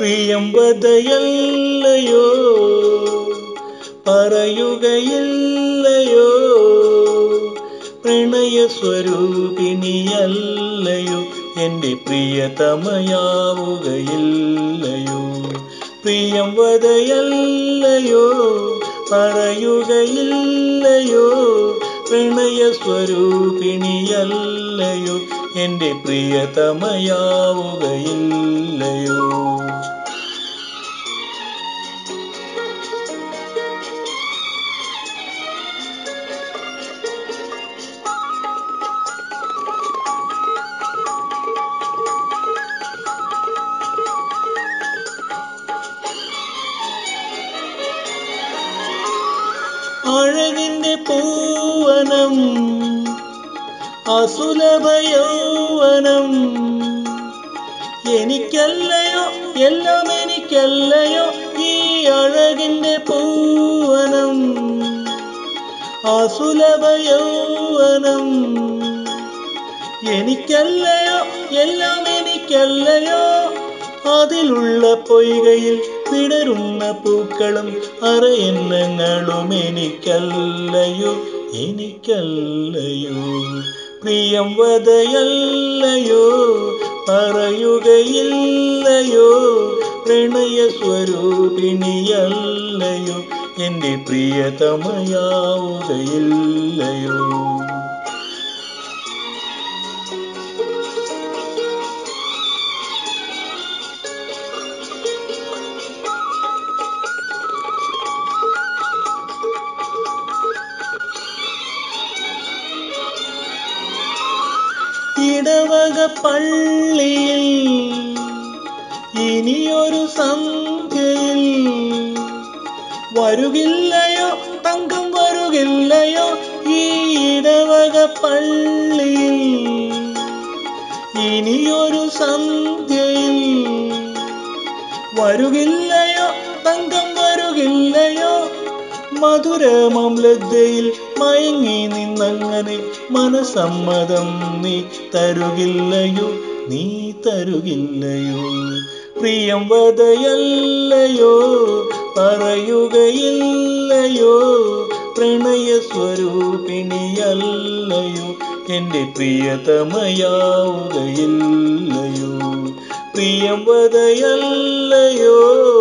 പ്രിയംവദയല്ലയോ പറയുകയില്ലയോ പ്രണയസ്വരൂപിണിയല്ലയോ എൻ്റെ പ്രിയതമയാവുകയില്ലയോ പ്രിയം വതയല്ലയോ പറയുകയില്ലയോ പ്രണയസ്വരൂപിണിയല്ലയോ എൻ്റെ പ്രിയതമയാവുകയില്ലയോ അഴകിൻ്റെ പൂവനം അസുലഭ യൗവനം എനിക്കല്ലയോ എല്ലാം എനിക്കല്ലയോ ഈ അഴകിൻ്റെ പൂവനം അസുലഭ യൗവനം എനിക്കല്ലയോ എല്ലാം എനിക്കല്ലയോ അതിലുള്ള പൊയ്കയിൽ വിടരുന്ന പൂക്കളും അറയെണ്ണങ്ങളും എനിക്കല്ലയോ എനിക്കല്ലയോ പ്രിയം വതയല്ലയോ പറയുകയില്ലയോ പ്രണയസ്വരൂപിണിയല്ലയോ എൻ്റെ പ്രിയതമയാവുകയില്ലയോ ഇടവക പള്ളിയിൽ ഇനിയൊരു സന്ധ്യയിൽ വരുകില്ലയോ തങ്കം വരുകില്ലയോ ഈ ഇടവക പള്ളിയിൽ ഇനിയൊരു സന്ധ്യയിൽ വരുകില്ലയോ തങ്കം വരുകില്ലയോ മധുരമം ലജ്ജയിൽ മയങ്ങി നിന്നങ്ങനെ മനസമ്മതം നീ തരുകില്ലയോ നീ തരുകില്ലയോ പ്രിയം വതയല്ലയോ പറയുകയില്ലയോ പ്രണയസ്വരൂപിണിയല്ലയോ എൻ്റെ പ്രിയതമയാവുകയില്ലയോ പ്രിയം വതയല്ലയോ